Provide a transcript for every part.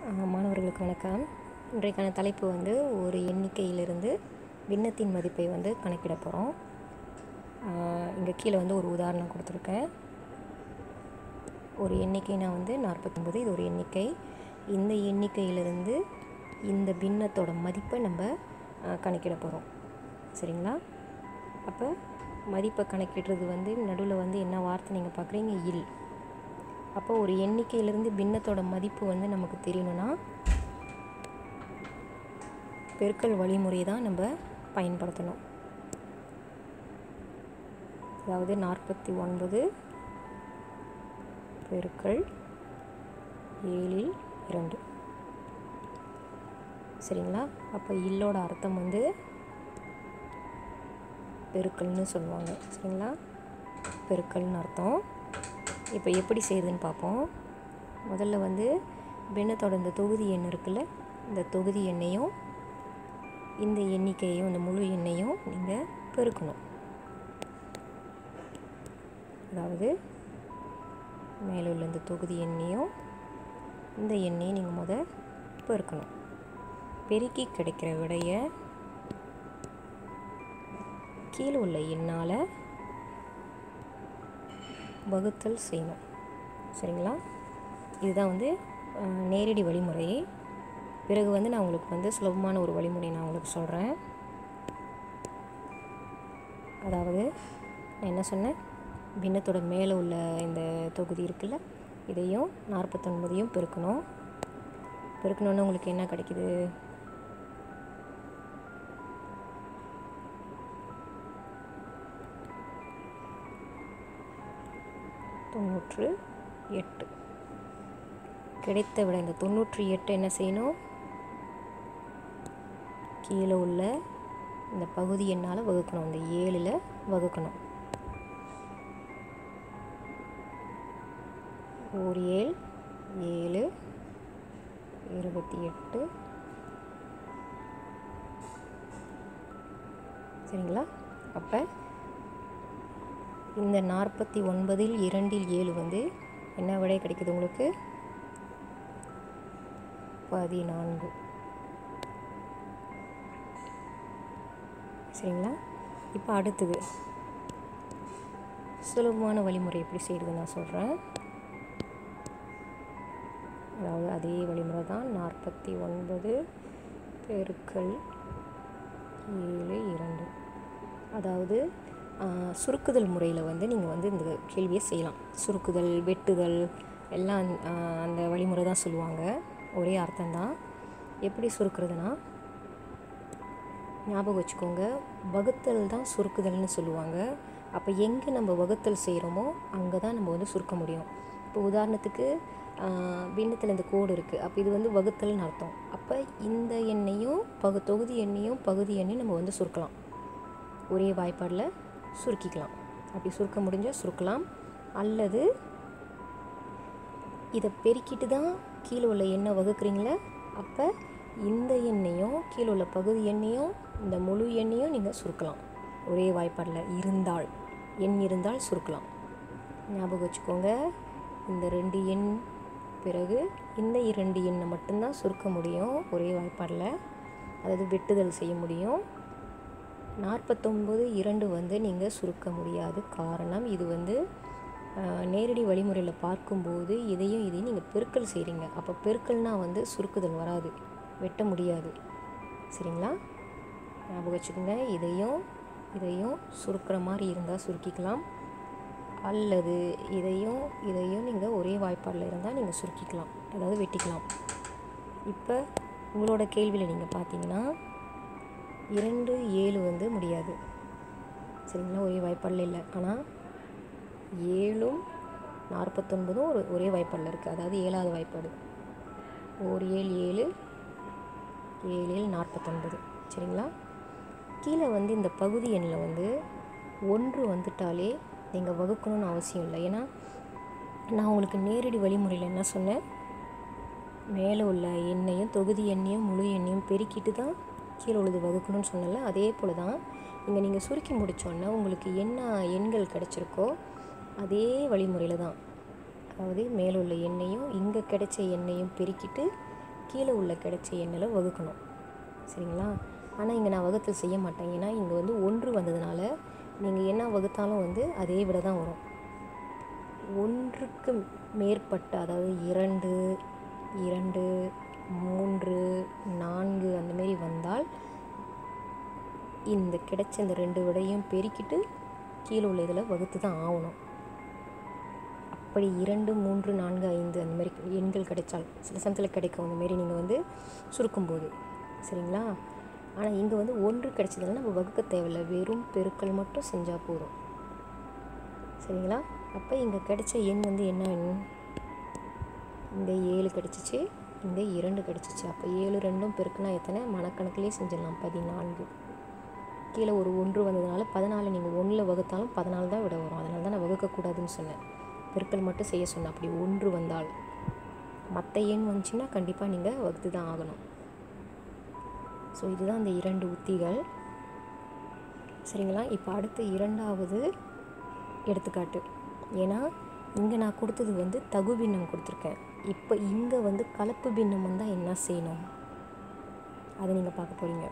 அஹ் மாணவர்களுக்கு வணக்கம் இன்றைக்கான தலைப்பு வந்து ஒரு எண்ணிக்கையிலிருந்து பின்னத்தின் மதிப்பை வந்து கணக்கிட போகிறோம் இங்கே கீழே வந்து ஒரு உதாரணம் கொடுத்துருக்கேன் ஒரு எண்ணிக்கைனா வந்து நாற்பத்தொம்பது இது ஒரு எண்ணிக்கை இந்த எண்ணிக்கையிலிருந்து இந்த பின்னத்தோட மதிப்பை நம்ம அஹ், கணக்கிட போகிறோம் சரிங்களா அப்போ மதிப்பை கணக்கிடுறது வந்து நடுவில் வந்து என்ன வார்த்தை நீங்கள் பார்க்குறீங்க இல் அப்போ ஒரு எண்ணிக்கையிலேருந்து பின்னத்தோட மதிப்பு வந்து நமக்கு தெரியணும்னா பெருக்கல் வழிமுறை தான் நம்ம பயன்படுத்தணும் அதாவது நாற்பத்தி ஒன்பது பெருக்கல் ஏழில் இரண்டு சரிங்களா அப்போ இல்லோட அர்த்தம் வந்து பெருக்கல்னு சொல்லுவாங்க சரிங்களா பெருக்கல்னு அர்த்தம் இப்போ எப்படி செய்யுதுன்னு பார்ப்போம் முதல்ல வந்து பின்னத்தோட இந்த தொகுதி எண் இருக்குல்ல இந்த தொகுதி எண்ணையும் இந்த எண்ணிக்கையையும் இந்த முழு எண்ணையும் நீங்கள் பெருக்கணும் அதாவது மேலே உள்ள இந்த தொகுதி எண்ணையும் இந்த எண்ணையும் நீங்கள் முத பெருக்கணும் பெருக்கி கிடைக்கிற விடையை கீழே உள்ள எண்ணால் வகுத்தல் செய்யணும் சரிங்களா இதுதான் வந்து அஹ், நேரடி வழிமுறை பிறகு வந்து நான் உங்களுக்கு வந்து சுலபமான ஒரு வழிமுறை நான் உங்களுக்கு சொல்கிறேன் அதாவது நான் என்ன சொன்னேன் பின்னத்தோட மேலே உள்ள இந்த தொகுதி இருக்குல்ல இதையும் நாற்பத்தொன்பதையும் பெருக்கணும் பெருக்கணுன்னு உங்களுக்கு என்ன கிடைக்குது தொண்ணூற்று எட்டு கிடைத்த விட இந்த தொண்ணூற்றி எட்டு என்ன செய்யணும் கீழே உள்ள இந்த பகுதி எண்ணால் வகுக்கணும் இந்த ஏழில் வகுக்கணும் ஒரு ஏழு ஏழு இருபத்தி எட்டு சரிங்களா அப்போ இந்த நாற்பத்தி ஒன்பதில் இரண்டில் ஏழு வந்து என்ன விடை கிடைக்குது உங்களுக்கு பதினான்கு சரிங்களா இப்போ அடுத்தது சுலபமான வழிமுறை எப்படி செய்யுது நான் சொல்கிறேன் அதாவது அதே வழிமுறை தான் நாற்பத்தி ஒன்பது பெருக்கல் ஏழு இரண்டு அதாவது ஆஹ், சுருக்குதல் முறையில் வந்து நீங்கள் வந்து இந்த கேள்வியை செய்யலாம் சுருக்குதல் வெட்டுதல் எல்லாம் ஆஹ், அந்த வழிமுறை தான் சொல்லுவாங்க ஒரே அர்த்தம்தான் எப்படி சுருக்குறதுனா ஞாபகம் வச்சுக்கோங்க வகுத்தல் தான் சுருக்குதல்னு சொல்லுவாங்க அப்போ எங்கே நம்ம வகுத்தல் செய்கிறோமோ அங்கே தான் நம்ம வந்து சுருக்க முடியும் இப்போ உதாரணத்துக்கு பின்னத்தில் இந்த கோடு இருக்குது அப்போ இது வந்து வகுத்தல்னு அர்த்தம் அப்போ இந்த எண்ணையும் பகு தொகுதி எண்ணையும் பகுதி எண்ணையும் நம்ம வந்து சுருக்கலாம் ஒரே வாய்ப்பாடில் சுருக்கிக்கலாம் அப்படி சுருக்க முடிஞ்சால் சுருக்கலாம் அல்லது இதை பெருக்கிட்டு தான் கீழே உள்ள எண்ணெய் வகுக்கிறீங்களே அப்போ இந்த எண்ணெயும் கீழே உள்ள பகுதி எண்ணையும் இந்த முழு எண்ணையும் நீங்கள் சுருக்கலாம் ஒரே வாய்ப்பாடில் இருந்தால் எண் இருந்தால் சுருக்கலாம் ஞாபகம் வச்சுக்கோங்க இந்த ரெண்டு எண் பிறகு இந்த இரண்டு எண்ணை மட்டும்தான் சுருக்க முடியும் ஒரே வாய்ப்பாடில் அதாவது வெட்டுதல் செய்ய முடியும் நாற்பத்தொம்பது இரண்டு வந்து நீங்கள் சுருக்க முடியாது காரணம் இது வந்து ஆஹ், நேரடி வழிமுறையில் பார்க்கும்போது இதையும் இதையும் நீங்கள் பெருக்கல் செய்கிறீங்க அப்போ பெருக்கல்னா வந்து சுருக்குதல் வராது வெட்ட முடியாது சரிங்களா ஞாபகம் வச்சுக்கோங்க இதையும் இதையும் சுருக்கிற மாதிரி இருந்தால் சுருக்கிக்கலாம் அல்லது இதையும் இதையும் நீங்கள் ஒரே வாய்ப்பாடில் இருந்தால் நீங்கள் சுருக்கிக்கலாம் அதாவது வெட்டிக்கலாம் இப்போ உங்களோட கேள்வியில் நீங்கள் பார்த்தீங்கன்னா இரண்டு ஏழு வந்து முடியாது சரிங்களா ஒரே வாய்ப்பாடில் இல்லை ஆனால் ஏழும் நாற்பத்தொன்பதும் ஒரு ஒரே வாய்ப்பாடில் இருக்குது அதாவது ஏழாவது வாய்ப்பாடு ஒரு ஏழு ஏழு ஏழு ஏழு நாற்பத்தொன்பது சரிங்களா கீழே வந்து இந்த பகுதி எண்ணில் வந்து ஒன்று வந்துட்டாலே நீங்கள் வகுக்கணும்னு அவசியம் இல்லை ஏன்னா நான் உங்களுக்கு நேரடி வழிமுறையில் என்ன சொன்னேன் மேலே உள்ள எண்ணையும் தொகுதி எண்ணையும் முழு எண்ணையும் பெருக்கிட்டு தான் கீழே உள்ளது வகுக்கணும்னு சொன்னல அதே போல் தான் இங்கே நீங்கள் சுருக்கி முடித்தோன்னே உங்களுக்கு என்ன எண்கள் கிடச்சிருக்கோ அதே வழிமுறையில் தான் அதாவது மேலுள்ள எண்ணெயும் இங்கே கிடைச்ச எண்ணெயும் பெருக்கிட்டு கீழே உள்ள கிடைச்ச எண்ணில் வகுக்கணும் சரிங்களா ஆனால் இங்கே நான் வகுத்தல் செய்ய மாட்டேன் ஏன்னா இங்கே வந்து ஒன்று வந்ததுனால நீங்கள் என்ன வகுத்தாலும் வந்து அதே விட தான் வரும் ஒன்றுக்கு மேற்பட்ட அதாவது இரண்டு இரண்டு மூன்று நான்கு அந்த மாரி வந்தால் இந்த கிடைச்ச இந்த ரெண்டு விடையும் பெருக்கிட்டு கீழே உள்ள இதில் வகுத்து தான் ஆகணும் அப்படி இரண்டு மூன்று நான்கு ஐந்து அந்த மாதிரி எண்கள் கிடைச்சால் சில சமயத்தில் கிடைக்கும் அந்த மாரி நீங்கள் வந்து சுருக்கும்போது சரிங்களா ஆனால் இங்கே வந்து ஒன்று கிடைச்சதுனால நம்ம வகுக்க தேவையில்லை வெறும் பெருக்கல் மட்டும் செஞ்சால் போதும் சரிங்களா அப்போ இங்கே கிடைச்ச எண் வந்து என்ன எண் இந்த ஏழு கிடச்சிச்சு இந்த இரண்டு கிடச்சிச்சு அப்போ ஏழு ரெண்டும் பெருக்குனா எத்தனை மனக்கணக்கிலே செஞ்சிடலாம் பதினான்கு கீழே ஒரு ஒன்று வந்ததுனால பதினாலு நீங்கள் ஒன்றில் வகுத்தாலும் பதினாலு தான் விட வரும் அதனால தான் நான் வகுக்கக்கூடாதுன்னு சொன்னேன் பெருக்கல் மட்டும் செய்ய சொன்னேன் அப்படி ஒன்று வந்தால் மற்ற எண் வந்துச்சுன்னா கண்டிப்பாக நீங்கள் வகுத்து தான் ஆகணும் ஸோ இதுதான் இந்த இரண்டு உத்திகள் சரிங்களா இப்போ அடுத்து இரண்டாவது எடுத்துக்காட்டு ஏன்னா இங்கே நான் கொடுத்தது வந்து தகு பின்னம் கொடுத்துருக்கேன் இப்போ இங்கே வந்து கலப்பு பின்னம் வந்தால் என்ன செய்யணும் அதை நீங்கள் பார்க்க போகிறீங்க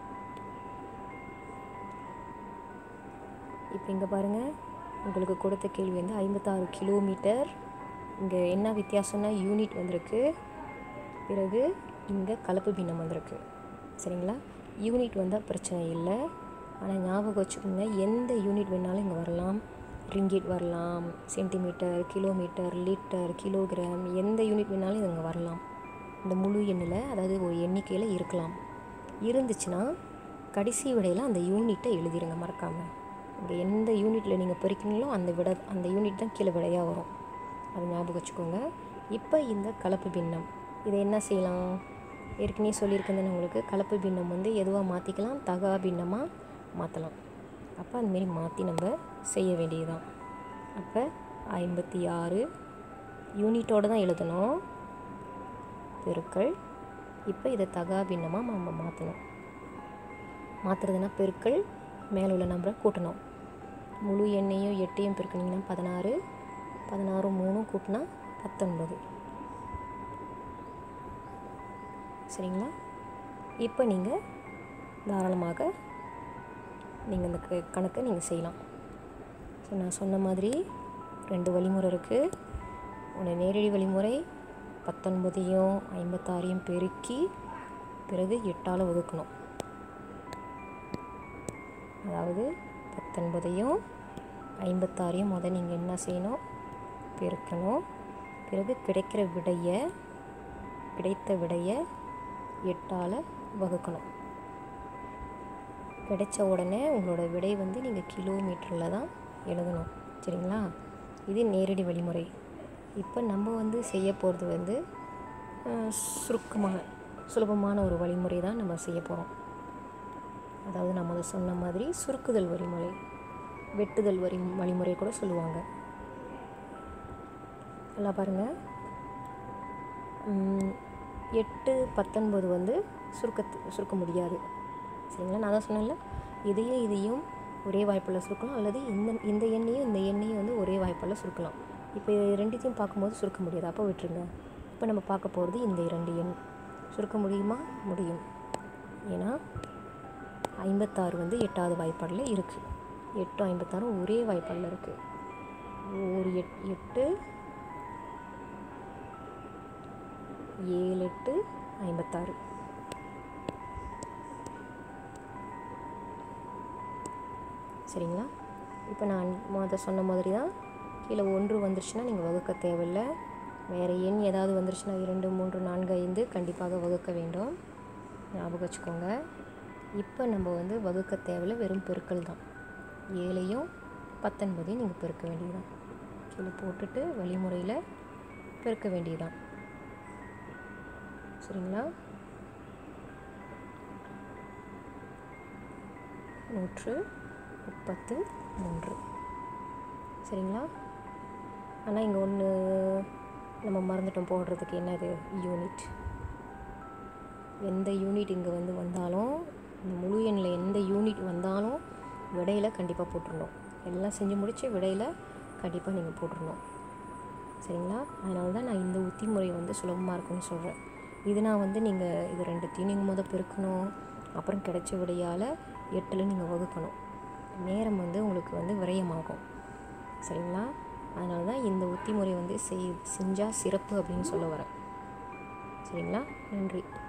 இப்போ இங்கே பாருங்கள் உங்களுக்கு கொடுத்த கேள்வி வந்து ஐம்பத்தாறு கிலோமீட்டர் இங்கே என்ன வித்தியாசம்னா யூனிட் வந்திருக்கு பிறகு இங்கே கலப்பு பின்னம் வந்திருக்கு சரிங்களா யூனிட் வந்தால் பிரச்சனை இல்லை ஆனால் ஞாபகம் வச்சுக்கோங்க எந்த யூனிட் வேணாலும் இங்கே வரலாம் ரிங்கிட் வரலாம் சென்டிமீட்டர் கிலோமீட்டர் லிட்டர் கிலோகிராம் எந்த யூனிட் வேணாலும் இது இங்கே வரலாம் இந்த முழு எண்ணில் அதாவது ஒரு எண்ணிக்கையில் இருக்கலாம் இருந்துச்சுன்னா கடைசி விடையில் அந்த யூனிட்டை எழுதிடுங்க மறக்காமல் இங்கே எந்த யூனிட்டில் நீங்கள் பொறிக்கிறீங்களோ அந்த விட அந்த யூனிட் தான் கீழே விடையாக வரும் அது ஞாபகம் வச்சுக்கோங்க இப்போ இந்த கலப்பு பின்னம் இதை என்ன செய்யலாம் ஏற்கனவே சொல்லியிருக்கேன் உங்களுக்கு கலப்பு பின்னம் வந்து எதுவாக மாற்றிக்கலாம் தகா பின்னமாக மாற்றலாம் அப்போ அந்தமாரி மாற்றி நம்ம செய்ய வேண்டியதுதான் அப்போ ஐம்பத்தி ஆறு யூனிட்டோடு தான் எழுதணும் பெருக்கள் இப்போ இதை தகா பின்னமாக நம்ம மாற்றணும் மாற்றுறதுனா பெருக்கள் மேலே உள்ள நம்பரை கூட்டணும் முழு எண்ணையும் எட்டையும் பெருக்கினீங்கன்னா பதினாறு பதினாறு மூணும் கூட்டினா பத்தொன்பது சரிங்களா இப்போ நீங்கள் தாராளமாக நீங்கள் இந்த க- கணக்கை நீங்கள் செய்யலாம் ஸோ நான் சொன்ன மாதிரி ரெண்டு வழிமுறை இருக்குது ஒன்று நேரடி வழிமுறை பத்தொன்பதையும் ஐம்பத்தாறையும் பெருக்கி பிறகு எட்டால் வகுக்கணும் அதாவது பத்தொன்பதையும் ஐம்பத்தாறையும் முதல் நீங்கள் என்ன செய்யணும் பெருக்கணும் பிறகு கிடைக்கிற விடையை கிடைத்த விடையை எட்டால் வகுக்கணும் கிடைச்ச உடனே உங்களோட விடை வந்து நீங்கள் கிலோமீட்டரில் தான் எழுதணும் சரிங்களா இது நேரடி வழிமுறை இப்போ நம்ம வந்து செய்ய போகிறது வந்து அஹ், சுருக்கமாக சுலபமான ஒரு வழிமுறை தான் நம்ம செய்ய போகிறோம் அதாவது நம்ம அதை சொன்ன மாதிரி சுருக்குதல் வழிமுறை வெட்டுதல் வரி வழிமுறை கூட சொல்லுவாங்க நல்லா பாருங்கள் ம், எட்டு பத்தொன்பது வந்து சுருக்க சுருக்க முடியாது சரிங்களா நான் தான் சொன்னேன்ல இதையும் இதையும் ஒரே வாய்ப்பில் சுருக்கலாம் அல்லது இந்த இந்த எண்ணையும் இந்த எண்ணையும் வந்து ஒரே வாய்ப்பால் சுருக்கலாம் இப்போ இது ரெண்டுத்தையும் பார்க்கும்போது சுருக்க முடியாது அப்போ விட்டுருங்க இப்போ நம்ம பார்க்க போகிறது இந்த இரண்டு எண் சுருக்க முடியுமா முடியும் ஏன்னா ஐம்பத்தாறு வந்து எட்டாவது வாய்ப்பாடில் இருக்குது எட்டு ஐம்பத்தாறும் ஒரே வாய்ப்பாடில் இருக்குது ஒரு எட் எட்டு ஏழு எட்டு ஐம்பத்தாறு சரிங்களா இப்போ நான் முத சொன்ன மாதிரி தான் கீழே ஒன்று வந்துருச்சுன்னா நீங்கள் வகுக்க தேவையில்லை வேறு எண் ஏதாவது வந்துருச்சுன்னா இரண்டு மூன்று நான்கு ஐந்து கண்டிப்பாக வகுக்க வேண்டும் ஞாபகம் வச்சுக்கோங்க இப்போ நம்ம வந்து வகுக்க தேவையில்லை வெறும் பெருக்கல் தான் ஏழையும் பத்தொன்பதையும் நீங்கள் பெருக்க வேண்டியதுதான் கீழே போட்டுட்டு வழிமுறையில் பெருக்க வேண்டியதுதான் சரிங்களா நூற்று முப்பத்து மூன்று சரிங்களா ஆனால் இங்கே ஒன்று நம்ம மறந்துட்டோம் போடுறதுக்கு என்னது யூனிட் எந்த யூனிட் இங்கே வந்து வந்தாலும் இந்த முழு எண்ணில் எந்த யூனிட் வந்தாலும் விடையில் கண்டிப்பாக போட்டுருணும் எல்லாம் செஞ்சு முடிச்சு விடையில் கண்டிப்பாக நீங்கள் போட்டுருணும் சரிங்களா அதனால தான் நான் இந்த உத்தி முறை வந்து சுலபமாக இருக்கும்னு சொல்கிறேன் இதுனா வந்து நீங்கள் இது ரெண்டுத்தையும் நீங்கள் முத பெருக்கணும் அப்புறம் கிடைச்ச விடையால் எட்டில் நீங்கள் வகுக்கணும் நேரம் வந்து உங்களுக்கு வந்து விரயமாகும் சரிங்களா அதனால தான் இந்த உத்தி முறை வந்து செய் செஞ்சால் சிறப்பு அப்படின்னு சொல்ல வரேன் சரிங்களா நன்றி